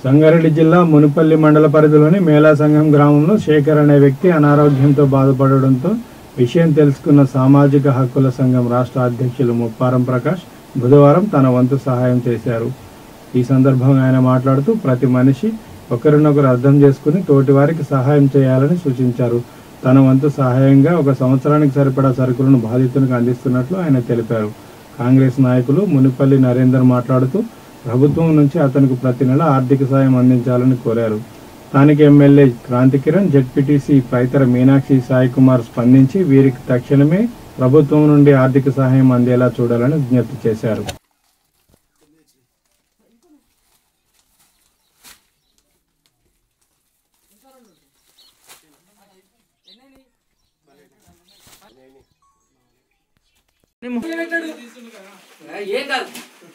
సంగారెడ్డి జిల్లా మునిపల్లి మండల పరిధిలోని మేళా సంఘం గ్రామంలో శేఖర్ అనే వ్యక్తి అనారోగ్యంతో బాధపడడంతో విషయం తెలుసుకున్న సామాజిక హక్కుల సంఘం రాష్ట్ర అధ్యక్షులు ముప్పారం ప్రకాష్ బుధవారం తన వంతు సహాయం చేశారు ఈ సందర్భంగా ఆయన మాట్లాడుతూ ప్రతి మనిషి ఒకరినొకరు అర్థం చేసుకుని తోటివారికి సహాయం చేయాలని సూచించారు తన వంతు సహాయంగా ఒక సంవత్సరానికి సరిపడా సరుకులను బాధితునికి అందిస్తున్నట్లు ఆయన తెలిపారు కాంగ్రెస్ నాయకులు మునిపల్లి నరేందర్ మాట్లాడుతూ ప్రభుత్వం నుంచి అతనికి ప్రతి నెల ఆర్థిక సాయం అందించాలని కోరారు స్థానిక ఎమ్మెల్యే క్రాంతి కిరణ్ జెడ్పీటీసీ పైతర మీనాక్షి సాయి కుమార్ స్పందించి వీరికి తక్షణమే ప్రభుత్వం నుండి ఆర్థిక సహాయం అందేలా చూడాలని విజ్ఞప్తి చేశారు ఏం కాదు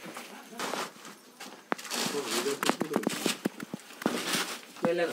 వెళ్ళదు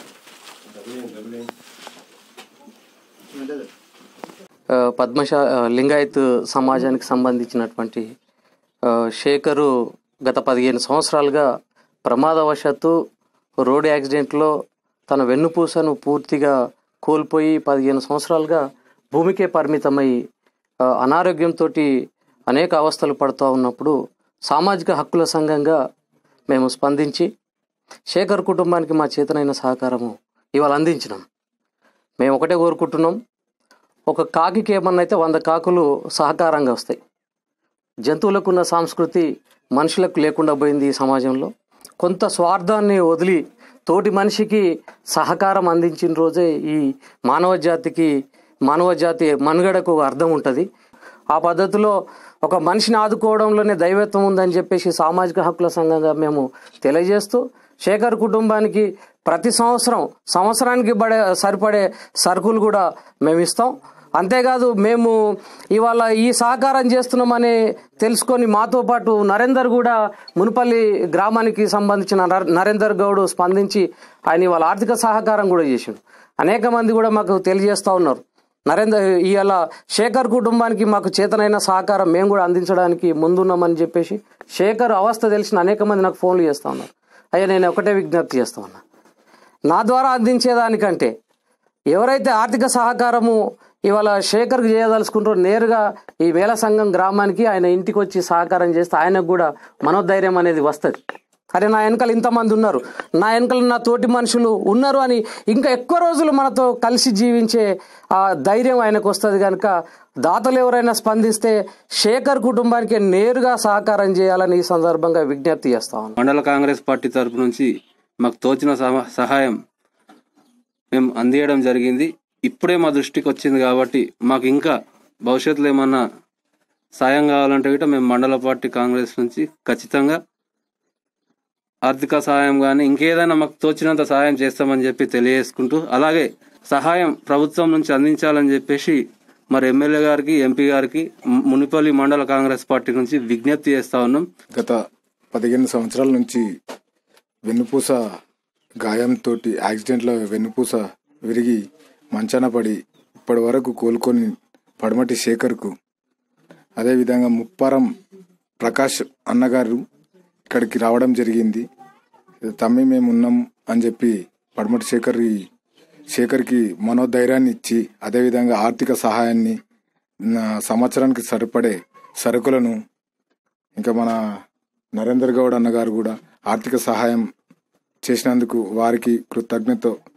ఆ, పద్మశా ఆ, లింగాయత్ సమాజానికి సంబంధించినటువంటి ఆ, శేఖరు గత పదిహేను సంవత్సరాలుగా ప్రమాదవశాత్తు రోడ్ యాక్సిడెంట్లో తన వెన్నుపూసను పూర్తిగా కోల్పోయి పదిహేను సంవత్సరాలుగా భూమికే పరిమితమై ఆ, అనారోగ్యంతో అనేక అవస్థలు పడుతూ ఉన్నప్పుడు సామాజిక హక్కుల సంఘంగా మేము స్పందించి శేఖర్ కుటుంబానికి మా చేతనైన సహకారము ఇవాళ అందించినాం మేము ఒకటే కోరుకుంటున్నాం ఒక కాకికి ఏమన్నా అయితే వంద కాకులు సహకారంగా వస్తాయి జంతువులకు ఉన్న సంస్కృతి మనుషులకు లేకుండా పోయింది ఈ సమాజంలో కొంత స్వార్థాన్ని వదిలి తోటి మనిషికి సహకారం అందించిన రోజే ఈ మానవ జాతికి మానవ జాతి మనుగడకు ఒక అర్థం ఉంటుంది ఆ పద్ధతిలో ఒక మనిషిని ఆదుకోవడంలోనే దైవత్వం ఉందని చెప్పేసి సామాజిక హక్కుల సంఘంగా మేము తెలియజేస్తూ శేఖర్ కుటుంబానికి ప్రతి సంవత్సరం సంవత్సరానికి పడే సరిపడే సరుకులు కూడా మేము ఇస్తాం అంతేకాదు మేము ఇవాళ ఈ సహకారం చేస్తున్నామని తెలుసుకొని మాతో పాటు నరేందర్ కూడా మునుపల్లి గ్రామానికి సంబంధించిన నర- నరేందర్ గౌడ్ స్పందించి ఆయన ఇవాళ ఆర్థిక సహకారం కూడా చేసిండు అనేక మంది కూడా మాకు తెలియజేస్తూ ఉన్నారు నరేందర్ ఇవాళ శేఖర్ కుటుంబానికి మాకు చేతనైన సహకారం మేము కూడా అందించడానికి ముందున్నామని చెప్పేసి శేఖర్ అవస్థ తెలిసిన అనేక మంది నాకు ఫోన్లు చేస్తూ ఉన్నారు అయ్యా నేను ఒకటే విజ్ఞప్తి చేస్తా ఉన్నా నా ద్వారా అందించేదానికంటే ఎవరైతే ఆర్థిక సహకారము ఇవాళ శేఖర్కి చేయదలుచుకుంటారో నేరుగా ఈ వేల సంఘం గ్రామానికి ఆయన ఇంటికి వచ్చి సహకారం చేస్తే ఆయనకు కూడా మనోధైర్యం అనేది వస్తుంది అరే నా వెనకాల ఇంతమంది ఉన్నారు నా వెనకాల నా తోటి మనుషులు ఉన్నారు అని ఇంకా ఎక్కువ రోజులు మనతో కలిసి జీవించే ఆ ధైర్యం ఆయనకు వస్తుంది కనుక దాతలు ఎవరైనా స్పందిస్తే శేఖర్ కుటుంబానికి నేరుగా సహకారం చేయాలని ఈ సందర్భంగా విజ్ఞప్తి చేస్తా ఉన్నాను మండల కాంగ్రెస్ పార్టీ తరపు నుంచి మాకు తోచిన సమ- సహాయం మేము అందియడం జరిగింది ఇప్పుడే మా దృష్టికి వచ్చింది కాబట్టి మాకు ఇంకా భవిష్యత్తులో ఏమన్నా సాయం కావాలంటే గిట్ట మేము మండల పార్టీ కాంగ్రెస్ నుంచి ఖచ్చితంగా ఆర్థిక సహాయం కానీ ఇంకేదైనా మాకు తోచినంత సహాయం చేస్తామని చెప్పి తెలియజేసుకుంటూ అలాగే సహాయం ప్రభుత్వం నుంచి అందించాలని చెప్పేసి మరి ఎమ్మెల్యే గారికి ఎంపీ గారికి ము- మునిపల్లి మండల కాంగ్రెస్ పార్టీ నుంచి విజ్ఞప్తి చేస్తా ఉన్నాం గత పదిహేను సంవత్సరాల నుంచి వెన్నుపూస గాయంతో యాక్సిడెంట్లో వెన్నుపూస విరిగి మంచాన పడి ఇప్పటి వరకు కోలుకొని పడమటి శేఖర్కు అదేవిధంగా ముప్పారం ప్రకాష్ అన్నగారు ఇక్కడికి రావడం జరిగింది తమ్మి మేము ఉన్నాం అని చెప్పి పడమటి శేఖర్ శేఖర్కి మనోధైర్యాన్ని ఇచ్చి అదేవిధంగా ఆర్థిక సహాయాన్ని నా సంవత్సరానికి సరిపడే సరుకులను ఇంకా మన నరేందర్ గౌడ్ అన్నగారు కూడా ఆర్థిక సహాయం చేసినందుకు వారికి కృతజ్ఞత